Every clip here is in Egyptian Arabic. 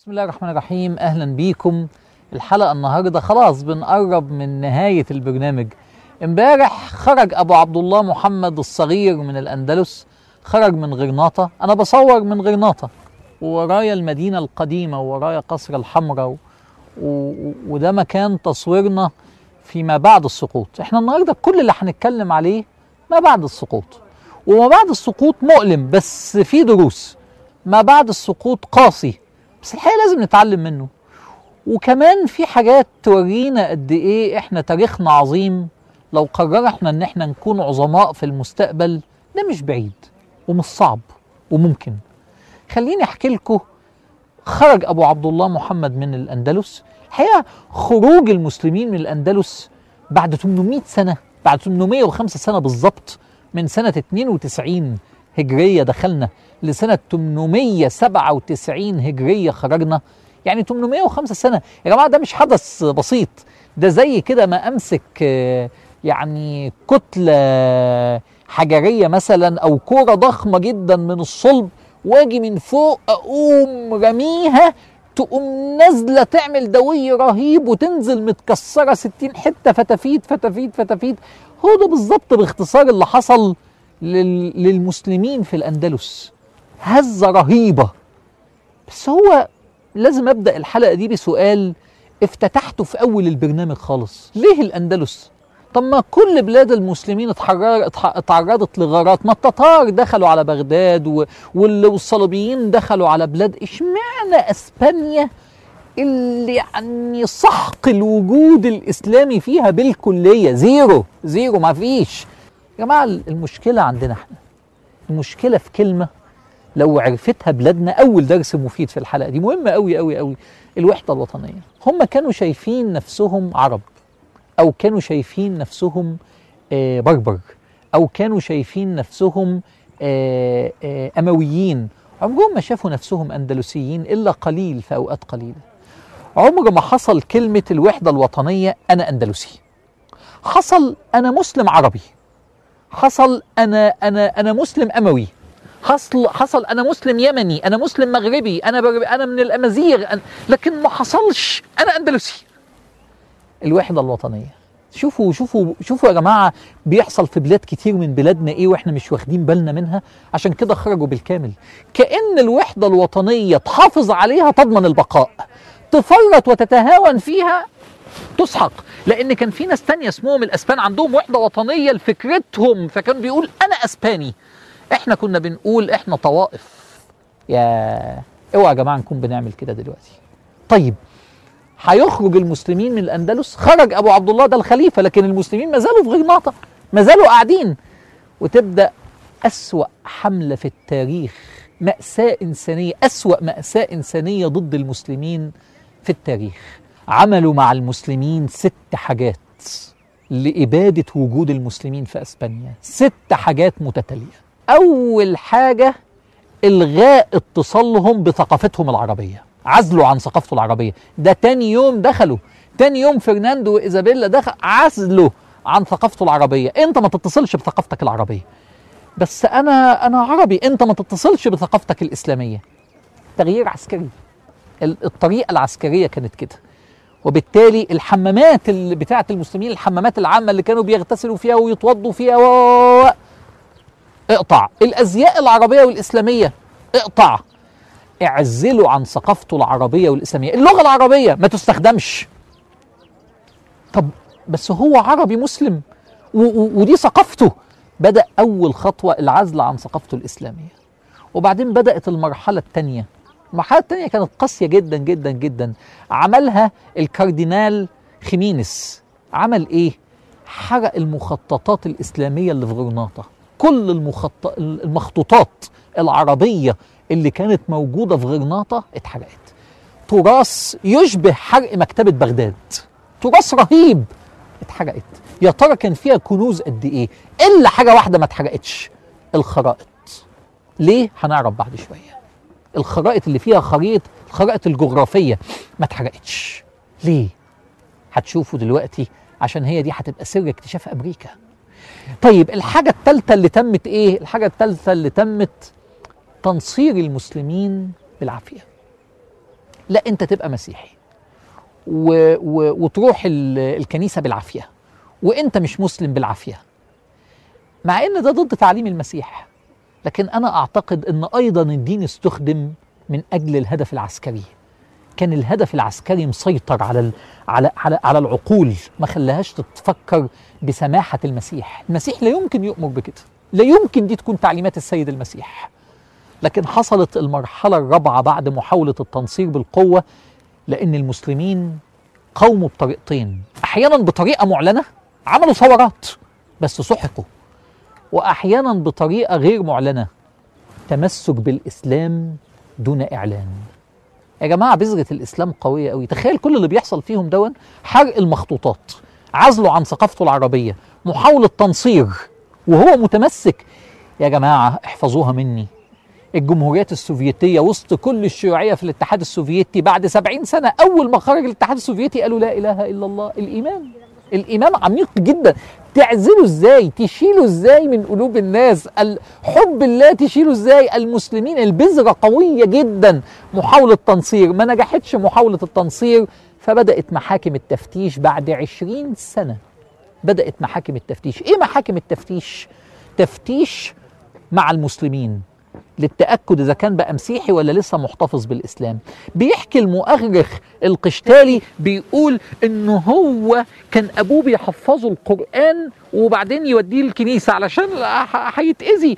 بسم الله الرحمن الرحيم اهلا بيكم الحلقه النهارده خلاص بنقرب من نهايه البرنامج امبارح خرج ابو عبد الله محمد الصغير من الاندلس خرج من غرناطه انا بصور من غرناطه وورايا المدينه القديمه وورايا قصر الحمراء و... و... وده مكان تصويرنا فيما بعد السقوط احنا النهارده كل اللي هنتكلم عليه ما بعد السقوط وما بعد السقوط مؤلم بس فيه دروس ما بعد السقوط قاسي بس الحقيقه لازم نتعلم منه وكمان في حاجات تورينا قد ايه احنا تاريخنا عظيم لو قررنا ان احنا نكون عظماء في المستقبل ده مش بعيد ومش صعب وممكن خليني احكي لكم خرج ابو عبد الله محمد من الاندلس الحقيقه خروج المسلمين من الاندلس بعد 800 سنه بعد 805 سنه بالظبط من سنه 92 هجريه دخلنا لسنه 897 هجريه خرجنا يعني 805 سنه يا جماعه ده مش حدث بسيط ده زي كده ما امسك آه، يعني كتله حجريه مثلا او كوره ضخمه جدا من الصلب واجي من فوق اقوم رميها تقوم نازله تعمل دوي رهيب وتنزل متكسره 60 حته فتافيت فتافيت فتافيت هو ده بالظبط باختصار اللي حصل لل- للمسلمين في الاندلس هزه رهيبه بس هو لازم ابدا الحلقه دي بسؤال افتتحته في اول البرنامج خالص ليه الاندلس طب ما كل بلاد المسلمين اتحرر اتح- اتعرضت لغارات ما التتار دخلوا على بغداد و- وال- والصليبيين دخلوا على بلاد اشمعنى اسبانيا اللي يعني سحق الوجود الاسلامي فيها بالكليه زيرو زيرو ما فيش يا جماعه المشكله عندنا احنا المشكله في كلمه لو عرفتها بلادنا اول درس مفيد في الحلقه دي مهمه قوي قوي قوي الوحده الوطنيه هم كانوا شايفين نفسهم عرب او كانوا شايفين نفسهم آه، بربر او كانوا شايفين نفسهم آه، آه، امويين عمرهم ما شافوا نفسهم اندلسيين الا قليل في اوقات قليله عمر ما حصل كلمه الوحده الوطنيه انا اندلسي حصل انا مسلم عربي حصل انا انا انا مسلم اموي حصل حصل انا مسلم يمني انا مسلم مغربي انا بر... انا من الامازيغ أنا... لكن ما حصلش انا اندلسي الوحده الوطنيه شوفوا شوفوا شوفوا يا جماعه بيحصل في بلاد كتير من بلادنا ايه واحنا مش واخدين بالنا منها عشان كده خرجوا بالكامل كأن الوحده الوطنيه تحافظ عليها تضمن البقاء تفرط وتتهاون فيها تسحق لان كان في ناس تانية اسمهم الاسبان عندهم وحده وطنيه لفكرتهم فكان بيقول انا اسباني احنا كنا بنقول احنا طوائف يا اوعى يا جماعه نكون بنعمل كده دلوقتي طيب هيخرج المسلمين من الاندلس خرج ابو عبد الله ده الخليفه لكن المسلمين ما زالوا في غرناطه ما زالوا قاعدين وتبدا اسوا حمله في التاريخ ماساه انسانيه اسوا ماساه انسانيه ضد المسلمين في التاريخ عملوا مع المسلمين ست حاجات لإبادة وجود المسلمين في أسبانيا ست حاجات متتالية أول حاجة إلغاء اتصالهم بثقافتهم العربية عزلوا عن ثقافته العربية ده تاني يوم دخلوا تاني يوم فرناندو وإيزابيلا دخل عزلوا عن ثقافته العربية أنت ما تتصلش بثقافتك العربية بس أنا أنا عربي أنت ما تتصلش بثقافتك الإسلامية تغيير عسكري ال- الطريقة العسكرية كانت كده وبالتالي الحمامات اللي بتاعه المسلمين الحمامات العامه اللي كانوا بيغتسلوا فيها ويتوضوا فيها و... و- و- اقطع الازياء العربيه والاسلاميه اقطع اعزلوا عن ثقافته العربيه والاسلاميه اللغه العربيه ما تستخدمش طب بس هو عربي مسلم و... و... ودي ثقافته بدا اول خطوه العزل عن ثقافته الاسلاميه وبعدين بدات المرحله الثانيه المرحله الثانيه كانت قاسيه جدا جدا جدا عملها الكاردينال خيمينيس عمل ايه حرق المخططات الاسلاميه اللي في غرناطه كل المخط... المخطوطات العربيه اللي كانت موجوده في غرناطه اتحرقت تراث يشبه حرق مكتبه بغداد تراث رهيب اتحرقت يا ترى كان فيها كنوز قد ايه الا حاجه واحده ما اتحرقتش الخرائط ليه هنعرف بعد شويه الخرائط اللي فيها خريطة الخرائط الجغرافية ما اتحرقتش ليه؟ هتشوفوا دلوقتي عشان هي دي هتبقى سر اكتشاف أمريكا طيب الحاجة الثالثة اللي تمت إيه؟ الحاجة الثالثة اللي تمت تنصير المسلمين بالعافية لا انت تبقى مسيحي و و وتروح ال- الكنيسه بالعافيه وانت مش مسلم بالعافيه مع ان ده ضد تعليم المسيح لكن انا اعتقد ان ايضا الدين استخدم من اجل الهدف العسكري كان الهدف العسكري مسيطر على ال- على على على العقول ما خلاهاش تتفكر بسماحه المسيح المسيح لا يمكن يؤمر بكده لا يمكن دي تكون تعليمات السيد المسيح لكن حصلت المرحله الرابعه بعد محاوله التنصير بالقوه لان المسلمين قاوموا بطريقتين احيانا بطريقه معلنه عملوا ثورات بس سحقوا واحيانا بطريقه غير معلنه تمسك بالاسلام دون اعلان يا جماعه بذره الاسلام قويه قوي تخيل كل اللي بيحصل فيهم دون حرق المخطوطات عزله عن ثقافته العربيه محاوله تنصير وهو متمسك يا جماعه احفظوها مني الجمهوريات السوفيتية وسط كل الشيوعية في الاتحاد السوفيتي بعد سبعين سنة أول ما خرج الاتحاد السوفيتي قالوا لا إله إلا الله الإيمان الإيمان عميق جدا تعزله ازاي تشيله ازاي من قلوب الناس ال- حب الله تشيله ازاي المسلمين البذرة قوية جدا محاولة تنصير ما نجحتش محاولة التنصير فبدأت محاكم التفتيش بعد عشرين سنة بدأت محاكم التفتيش ايه محاكم التفتيش تفتيش مع المسلمين للتأكد إذا كان بقى مسيحي ولا لسه محتفظ بالإسلام بيحكي المؤرخ القشتالي بيقول إن هو كان أبوه بيحفظه القرآن وبعدين يوديه الكنيسة علشان ح- هيتأذي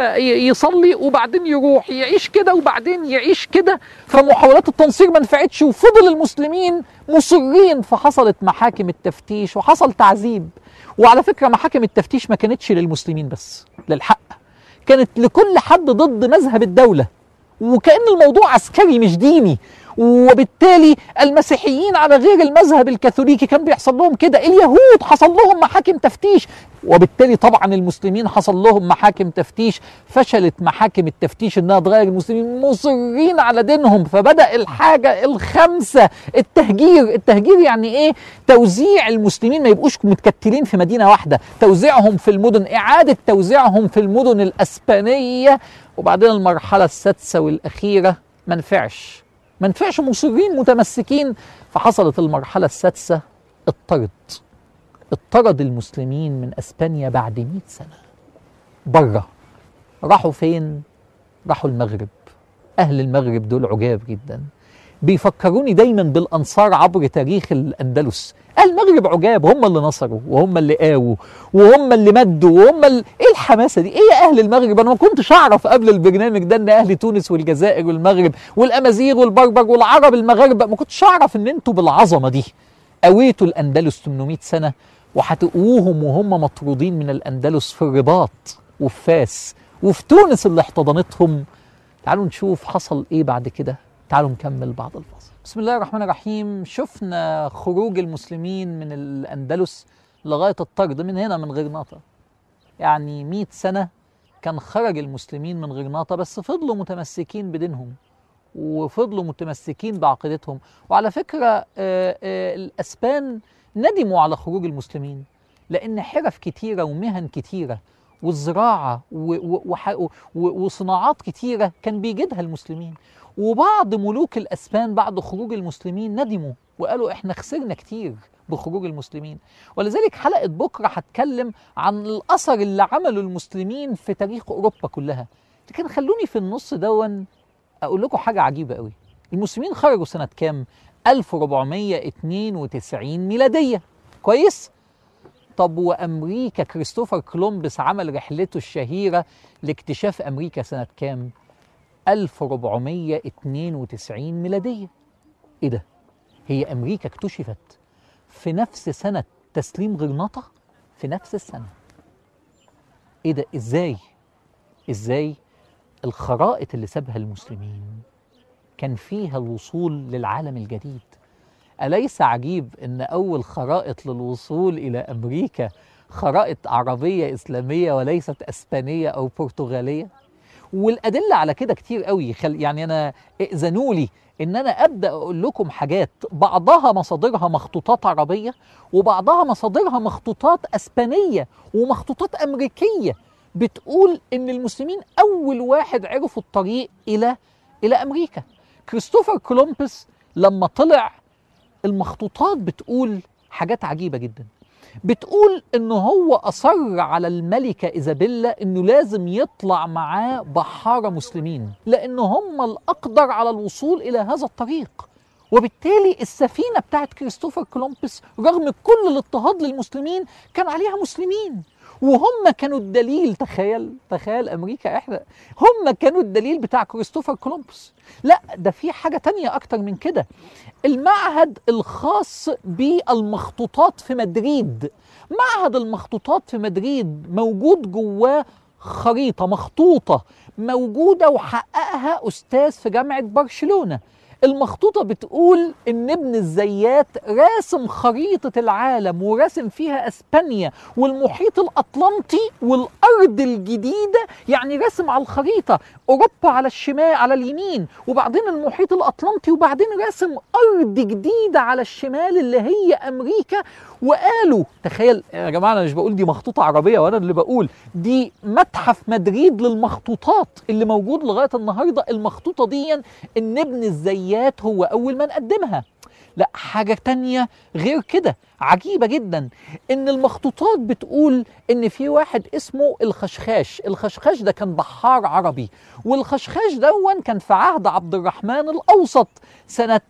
فيصلي وبعدين يروح يعيش كده وبعدين يعيش كده فمحاولات التنصير ما نفعتش وفضل المسلمين مصرين فحصلت محاكم التفتيش وحصل تعذيب وعلى فكرة محاكم التفتيش ما كانتش للمسلمين بس للحق كانت لكل حد ضد مذهب الدولة وكأن الموضوع عسكري مش ديني وبالتالي المسيحيين على غير المذهب الكاثوليكي كان بيحصل لهم كده اليهود حصل لهم محاكم تفتيش وبالتالي طبعا المسلمين حصل لهم محاكم تفتيش فشلت محاكم التفتيش انها تغير المسلمين مصرين على دينهم فبدأ الحاجة الخامسة التهجير التهجير يعني ايه توزيع المسلمين ما يبقوش متكتلين في مدينة واحدة توزيعهم في المدن اعادة توزيعهم في المدن الاسبانية وبعدين المرحلة السادسة والاخيرة ما نفعش ما نفعش مصرين متمسكين فحصلت المرحلة السادسة الطرد اطرد المسلمين من اسبانيا بعد 100 سنة بره راحوا فين؟ راحوا المغرب اهل المغرب دول عجاب جدا بيفكروني دايما بالانصار عبر تاريخ الاندلس اهل المغرب عجاب هم اللي نصروا وهم اللي قاووا وهم اللي مدوا وهم اللي... ايه الحماسه دي ايه يا اهل المغرب انا ما كنتش اعرف قبل البرنامج ده ان اهل تونس والجزائر والمغرب والامازيغ والبربر والعرب المغاربه ما كنتش اعرف ان انتوا بالعظمه دي قويتوا الاندلس 800 سنه وهتقووهم وهم مطرودين من الاندلس في الرباط وفي فاس وفي تونس اللي احتضنتهم تعالوا نشوف حصل ايه بعد كده تعالوا نكمل بعد الفاصل بسم الله الرحمن الرحيم شفنا خروج المسلمين من الأندلس لغاية الطرد من هنا من غرناطة يعني مئة سنة كان خرج المسلمين من غرناطة بس فضلوا متمسكين بدينهم وفضلوا متمسكين بعقيدتهم وعلى فكرة آه، آه، الأسبان ندموا على خروج المسلمين لأن حرف كتيرة ومهن كتيرة والزراعة و- و- وح- و- وصناعات كتيرة كان بيجدها المسلمين وبعض ملوك الأسبان بعد خروج المسلمين ندموا وقالوا احنا خسرنا كتير بخروج المسلمين ولذلك حلقة بكرة هتكلم عن الأثر اللي عمله المسلمين في تاريخ أوروبا كلها لكن خلوني في النص دون أقول لكم حاجة عجيبة قوي المسلمين خرجوا سنة كام؟ 1492 ميلادية كويس؟ طب وأمريكا كريستوفر كولومبس عمل رحلته الشهيرة لاكتشاف أمريكا سنة كام؟ 1492 ميلادية ايه ده هي امريكا اكتشفت في نفس سنة تسليم غرناطة في نفس السنة ايه ده ازاي ازاي الخرائط اللي سابها المسلمين كان فيها الوصول للعالم الجديد أليس عجيب أن أول خرائط للوصول إلى أمريكا خرائط عربية إسلامية وليست أسبانية أو برتغالية والادله على كده كتير قوي خل يعني انا ائذنوا لي ان انا ابدا اقول لكم حاجات بعضها مصادرها مخطوطات عربيه وبعضها مصادرها مخطوطات اسبانيه ومخطوطات امريكيه بتقول ان المسلمين اول واحد عرفوا الطريق الى الى امريكا كريستوفر كولومبس لما طلع المخطوطات بتقول حاجات عجيبة جدا بتقول انه هو اصر على الملكة ايزابيلا انه لازم يطلع معاه بحارة مسلمين لانه هم الاقدر على الوصول الى هذا الطريق وبالتالي السفينة بتاعت كريستوفر كولومبس رغم كل الاضطهاد للمسلمين كان عليها مسلمين وهم كانوا الدليل تخيل تخيل امريكا احنا هم كانوا الدليل بتاع كريستوفر كولومبس لا ده في حاجة تانية اكتر من كده المعهد الخاص بالمخطوطات في مدريد معهد المخطوطات في مدريد موجود جواه خريطة مخطوطة موجودة وحققها أستاذ في جامعة برشلونة المخطوطة بتقول إن ابن الزيات راسم خريطة العالم وراسم فيها أسبانيا والمحيط الأطلنطي والأرض الجديدة يعني راسم على الخريطة أوروبا على الشمال على اليمين وبعدين المحيط الأطلنطي وبعدين راسم أرض جديدة على الشمال اللي هي أمريكا وقالوا تخيل يا جماعة أنا مش بقول دي مخطوطة عربية وأنا اللي بقول دي متحف مدريد للمخطوطات اللي موجود لغاية النهاردة المخطوطة دي إن ابن الزيات هو أول من قدمها لا حاجة تانية غير كده عجيبة جدا ان المخطوطات بتقول ان في واحد اسمه الخشخاش الخشخاش ده كان بحار عربي والخشخاش دون كان في عهد عبد الرحمن الاوسط سنة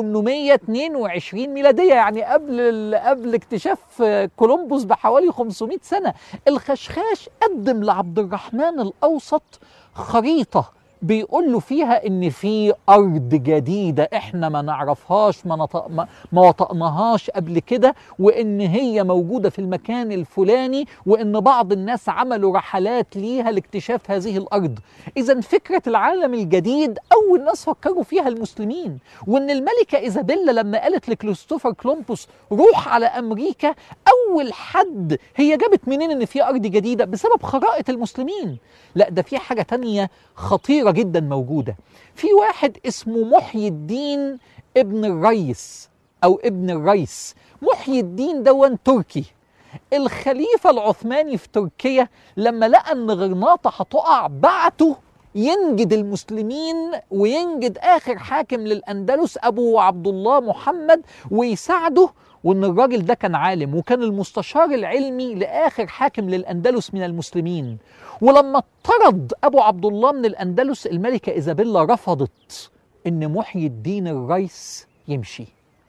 822 ميلادية يعني قبل قبل اكتشاف كولومبوس بحوالي 500 سنة الخشخاش قدم لعبد الرحمن الأوسط خريطة بيقول له فيها ان في ارض جديده احنا ما نعرفهاش ما, نط... ما... ما وطأناهاش قبل كده وان هي موجوده في المكان الفلاني وان بعض الناس عملوا رحلات ليها لاكتشاف هذه الارض اذا فكره العالم الجديد اول ناس فكروا فيها المسلمين وان الملكه ايزابيلا لما قالت لكريستوفر كولومبوس روح على امريكا اول حد هي جابت منين ان في ارض جديده بسبب خرائط المسلمين لا ده في حاجه تانية خطيره جدا موجوده في واحد اسمه محيي الدين ابن الريس او ابن الريس محيي الدين دون تركي الخليفة العثماني في تركيا لما لقى ان غرناطة هتقع بعته ينجد المسلمين وينجد اخر حاكم للاندلس ابو عبد الله محمد ويساعده وان الراجل ده كان عالم وكان المستشار العلمي لاخر حاكم للاندلس من المسلمين ولما اطرد ابو عبد الله من الاندلس الملكه ايزابيلا رفضت ان محيي الدين الريس يمشي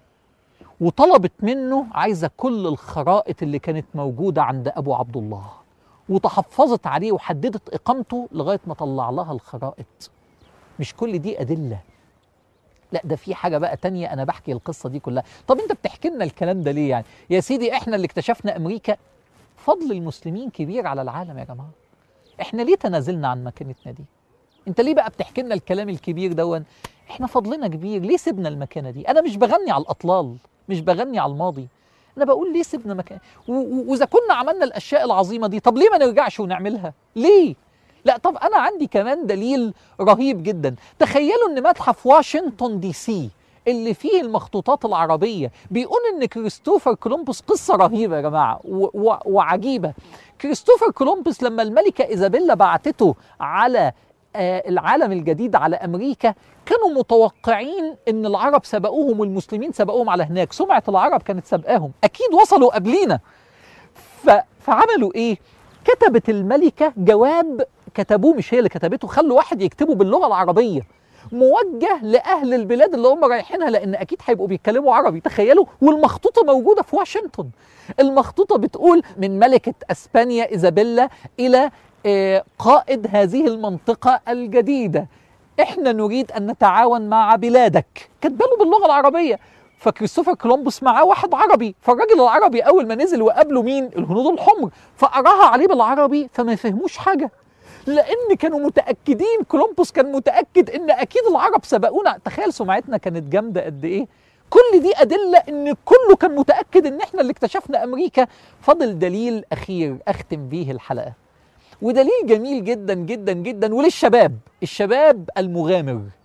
وطلبت منه عايزه كل الخرائط اللي كانت موجوده عند ابو عبد الله وتحفظت عليه وحددت اقامته لغايه ما طلع لها الخرائط مش كل دي ادله لا ده في حاجة بقى تانية أنا بحكي القصة دي كلها طب أنت بتحكي لنا الكلام ده ليه يعني يا سيدي إحنا اللي اكتشفنا أمريكا فضل المسلمين كبير على العالم يا جماعة إحنا ليه تنازلنا عن مكانتنا دي أنت ليه بقى بتحكي لنا الكلام الكبير دون إحنا فضلنا كبير ليه سيبنا المكانة دي أنا مش بغني على الأطلال مش بغني على الماضي أنا بقول ليه سيبنا مكان وإذا كنا عملنا الأشياء العظيمة دي طب ليه ما نرجعش ونعملها ليه لا طب انا عندي كمان دليل رهيب جدا تخيلوا ان متحف واشنطن دي سي اللي فيه المخطوطات العربية بيقول ان كريستوفر كولومبوس قصة رهيبة يا جماعة و- و- وعجيبة كريستوفر كولومبوس لما الملكة إيزابيلا بعتته على آه، العالم الجديد على أمريكا كانوا متوقعين ان العرب سبقوهم والمسلمين سبقوهم على هناك سمعة العرب كانت سابقاهم اكيد وصلوا قبلينا ف... فعملوا ايه كتبت الملكة جواب كتبوه مش هي اللي كتبته خلوا واحد يكتبه باللغة العربية موجه لأهل البلاد اللي هم رايحينها لأن أكيد هيبقوا بيتكلموا عربي تخيلوا والمخطوطة موجودة في واشنطن المخطوطة بتقول من ملكة أسبانيا إيزابيلا إلى آه، قائد هذه المنطقة الجديدة احنا نريد ان نتعاون مع بلادك كاتباله باللغه العربيه فكريستوفر كولومبوس معاه واحد عربي فالراجل العربي اول ما نزل وقابله مين الهنود الحمر فقراها عليه بالعربي فما فهموش حاجه لان كانوا متاكدين كولومبوس كان متاكد ان اكيد العرب سبقونا تخيل سمعتنا كانت جامده قد ايه كل دي ادله ان كله كان متاكد ان احنا اللي اكتشفنا امريكا فضل دليل اخير اختم بيه الحلقه ودليل جميل جدا جدا جدا وللشباب الشباب المغامر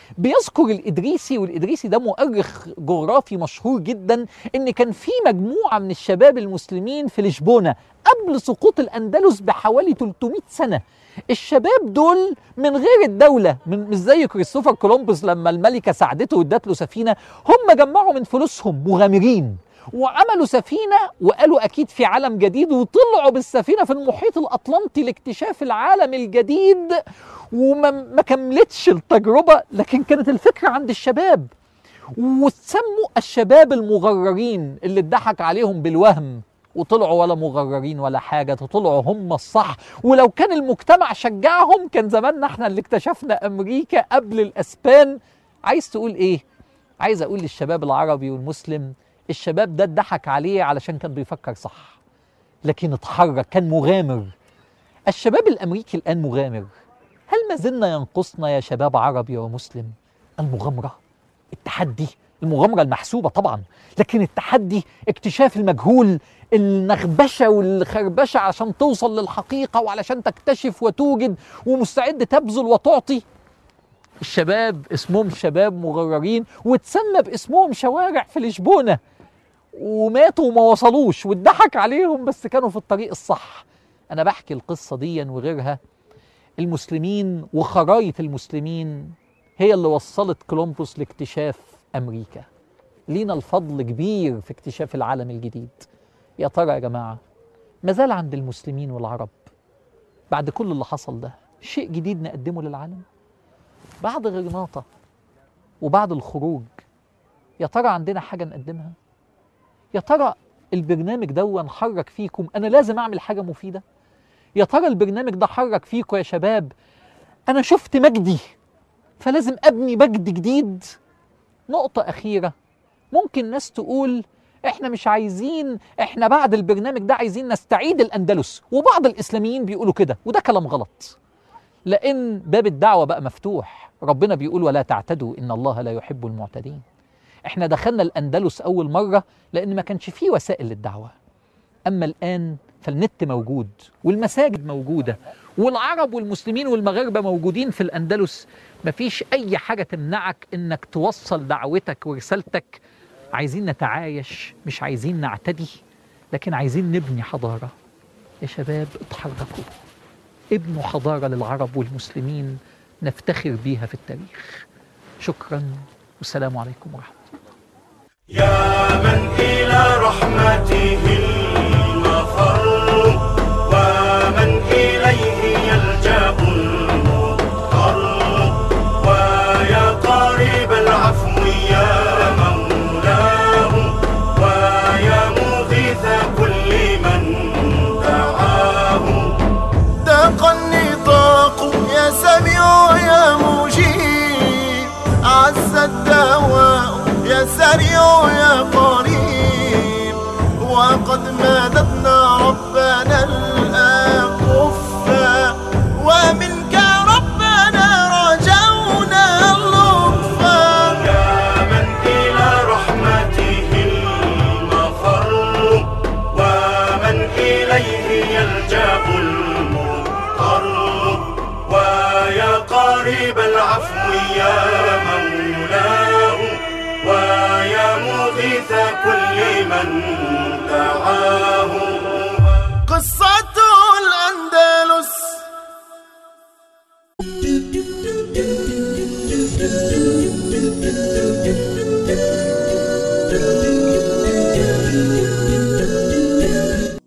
بيذكر الإدريسي والإدريسي ده مؤرخ جغرافي مشهور جدا إن كان في مجموعة من الشباب المسلمين في لشبونة قبل سقوط الأندلس بحوالي 300 سنة الشباب دول من غير الدولة من مش زي كريستوفر كولومبوس لما الملكة ساعدته وادت له سفينة هم جمعوا من فلوسهم مغامرين وعملوا سفينة وقالوا أكيد في عالم جديد وطلعوا بالسفينة في المحيط الأطلنطي لاكتشاف العالم الجديد وما ما كملتش التجربة لكن كانت الفكرة عند الشباب وتسموا الشباب المغررين اللي اتضحك عليهم بالوهم وطلعوا ولا مغررين ولا حاجة طلعوا هم الصح ولو كان المجتمع شجعهم كان زماننا احنا اللي اكتشفنا أمريكا قبل الأسبان عايز تقول إيه؟ عايز أقول للشباب العربي والمسلم الشباب ده اتضحك عليه علشان كان بيفكر صح لكن اتحرك كان مغامر الشباب الأمريكي الآن مغامر هل ما زلنا ينقصنا يا شباب عربي ومسلم المغامرة التحدي المغامرة المحسوبة طبعا لكن التحدي اكتشاف المجهول النغبشة والخربشة عشان توصل للحقيقة وعلشان تكتشف وتوجد ومستعد تبذل وتعطي الشباب اسمهم شباب مغررين وتسمى باسمهم شوارع في لشبونة وماتوا وما وصلوش واتضحك عليهم بس كانوا في الطريق الصح أنا بحكي القصة دي وغيرها المسلمين وخرايط المسلمين هي اللي وصلت كولومبوس لاكتشاف أمريكا لينا الفضل كبير في اكتشاف العالم الجديد يا ترى يا جماعة ما زال عند المسلمين والعرب بعد كل اللي حصل ده شيء جديد نقدمه للعالم بعد غرناطة وبعد الخروج يا ترى عندنا حاجة نقدمها يا ترى البرنامج ده حرك فيكم أنا لازم أعمل حاجة مفيدة يا ترى البرنامج ده حرك فيكم يا شباب أنا شفت مجدي فلازم أبني مجد جديد نقطة أخيرة ممكن ناس تقول احنا مش عايزين احنا بعد البرنامج ده عايزين نستعيد الأندلس وبعض الإسلاميين بيقولوا كده وده كلام غلط لأن باب الدعوة بقى مفتوح ربنا بيقول ولا تعتدوا إن الله لا يحب المعتدين احنا دخلنا الأندلس أول مرة لأن ما كانش فيه وسائل للدعوة أما الآن فالنت موجود والمساجد موجودة والعرب والمسلمين والمغاربة موجودين في الأندلس مفيش أي حاجة تمنعك إنك توصل دعوتك ورسالتك عايزين نتعايش مش عايزين نعتدي لكن عايزين نبني حضارة يا شباب اتحركوا ابنوا حضارة للعرب والمسلمين نفتخر بيها في التاريخ شكرا والسلام عليكم ورحمة الله يا من إلى رحمته المفر ومن إليه يلجأ المضطر ويا قريب العفو يا مولاه ويا مغيث كل من دعاه داق النطاق يا سميع يا مجيب عز الدواء يا سريع يا قريب وقد مددنا ربنا الأكفة ومنك ربنا رجونا اللطفا يا من إلى رحمته المفر ومن إليه يلجأ المضطر ويا قريب العفو يا مولاه ويا مغيث كل من دعاه